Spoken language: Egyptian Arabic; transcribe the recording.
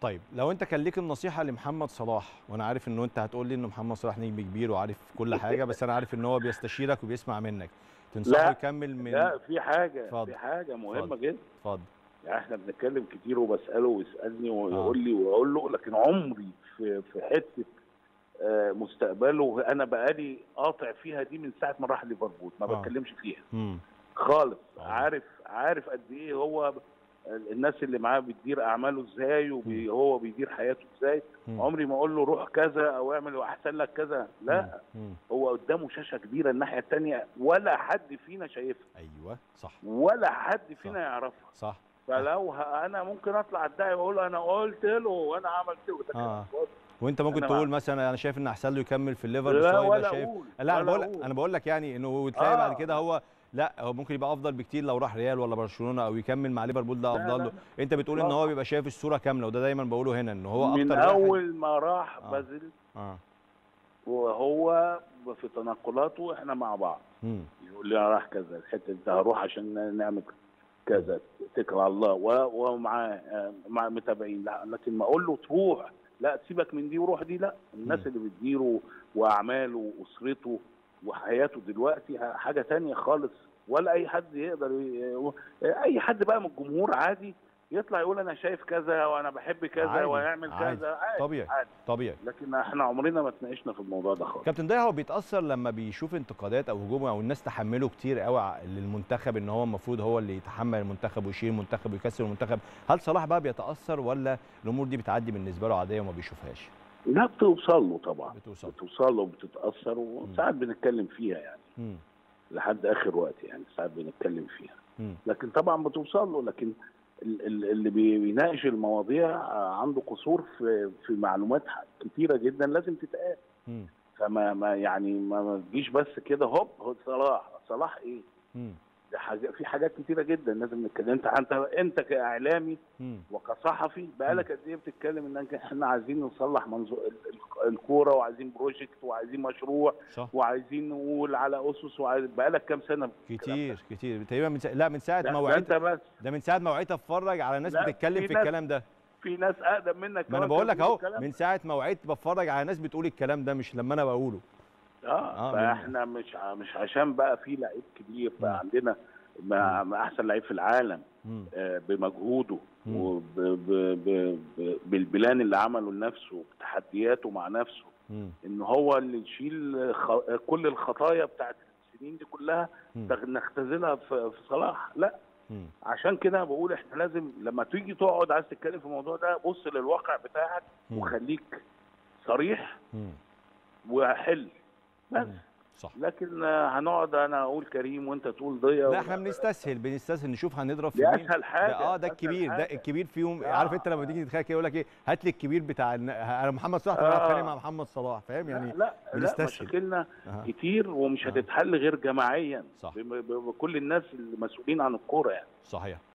طيب لو انت كان ليك النصيحه لمحمد صلاح وانا عارف انه انت هتقول لي ان محمد صلاح نجم كبير وعارف كل حاجه بس انا عارف ان هو بيستشيرك وبيسمع منك تنصحه لا، يكمل من لا في حاجه اتفضل. في حاجه مهمه اتفضل. جدا اتفضل يعني احنا بنتكلم كتير وبساله ويسالني ويقول لي واقول له لكن عمري في في حته آه، مستقبله انا بقالي قاطع فيها دي من ساعه ما راح ليفربول ما آه. بتكلمش فيها امم خالص آه. عارف عارف قد ايه هو الناس اللي معاه بتدير اعماله ازاي وهو بيدير حياته ازاي عمري ما اقول له روح كذا او اعمل واحسن لك كذا لا مم. هو قدامه شاشه كبيره الناحيه الثانيه ولا حد فينا شايفها ايوه صح ولا حد صح. فينا يعرفها صح فلو ه- انا ممكن اطلع ادعي واقول انا قلت له وانا عملت له ده كلام آه. فاضي. وانت ممكن أنا تقول مع- مثلا انا شايف ان احسن له يكمل في الليفر بس لا هو يبقى ولا شايف اقول لا انا ولا بقول أقول. انا بقول لك يعني انه تلاقي آه. بعد كده هو لا هو ممكن يبقى افضل بكتير لو راح ريال ولا برشلونه او يكمل مع ليفربول ده لا، افضل لا، له انت بتقول ان لا. هو بيبقى شايف الصوره كامله وده دايما بقوله هنا ان هو اكتر من واحد- اول ما راح آه. بازل اه وهو في تنقلاته احنا مع بعض امم يقول لي انا راح كذا الحته دي هروح عشان نعمل كذا اتكل على الله و- ومعاه آه، مع متابعين لا لكن ما اقول له تروح لا سيبك من دي وروح دي لا الناس مم. اللي بتديره واعماله واسرته وحياته دلوقتي حاجه تانية خالص ولا اي حد يقدر ي- اي حد بقى من الجمهور عادي يطلع يقول انا شايف كذا وانا بحب كذا عادي، ويعمل عادي، كذا عادي طبيعي. عادي. طبيعي لكن احنا عمرنا ما اتناقشنا في الموضوع ده خالص كابتن ضياء هو بيتاثر لما بيشوف انتقادات او هجوم او الناس تحمله كتير قوي ع- للمنتخب ان هو المفروض هو اللي يتحمل المنتخب ويشيل المنتخب ويكسر المنتخب هل صلاح بقى بيتاثر ولا الامور دي بتعدي بالنسبه له عاديه وما بيشوفهاش لا بتوصل له طبعا بتوصل بتوصل له وبتتاثر وساعات بنتكلم فيها يعني امم لحد اخر وقت يعني ساعات بنتكلم فيها امم لكن طبعا بتوصل له لكن ال- ال- اللي بي- بيناقش المواضيع آه، عنده قصور في في معلومات كتيره جدا لازم تتقال امم فما ما يعني ما ما تجيش بس كده هوب هو صلاح صلاح ايه امم ده حاجة في حاجات كتيره جدا لازم نتكلم انت انت انت كاعلامي امم وكصحفي بقالك قد ايه بتتكلم انك احنا عايزين نصلح منظور ال- ال- الكوره وعايزين بروجكت وعايزين مشروع صح وعايزين نقول على اسس وعايز بقالك كام سنه بتتكلم كتير كتير تقريبا من سا... لا من ساعه ده, ما ده وعيت انت بس ده من ساعه ما وعيت اتفرج على ناس لا، بتتكلم في في ناس- الكلام ده في ناس اقدم منك ما انا كمان بقول لك كانوا اهو بيقولوا الكلام من ساعه ما وعيت بتفرج على ناس بتقول الكلام ده مش لما انا بقوله اه, آه، آه من- فاحنا مش ع- مش عشان بقى في لعيب كبير مم. بقى عندنا ما ما احسن لعيب في العالم امم آه بمجهوده مم. وبالبلان اللي عمله لنفسه بتحدياته مع نفسه امم ان هو اللي يشيل خ... كل الخطايا بتاعت السنين دي كلها مم. تغ- نختزلها في في صلاح لا امم عشان كده بقول احنا لازم لما تيجي تقعد عايز تتكلم في الموضوع ده بص للواقع بتاعك مم. وخليك صريح امم وحل بس مم. صح لكن آه، هنقعد انا اقول كريم وانت تقول ضيا لا احنا بنستسهل بنستسهل نشوف هنضرب في دي مين اسهل حاجه ده اه ده أسهل الكبير ده حاجة. الكبير فيهم آه. عارف انت لما تيجي تتخيل كده يقول لك ايه هات لي الكبير بتاع الن- انا محمد صلاح طب انا آه. هتخانق مع محمد صلاح فاهم يعني لا لا, لا بنستسهل. مشاكلنا أها. كتير ومش آه. هتتحل غير جماعيا صح. بم- ب- بكل الناس المسؤولين عن الكوره يعني صحيح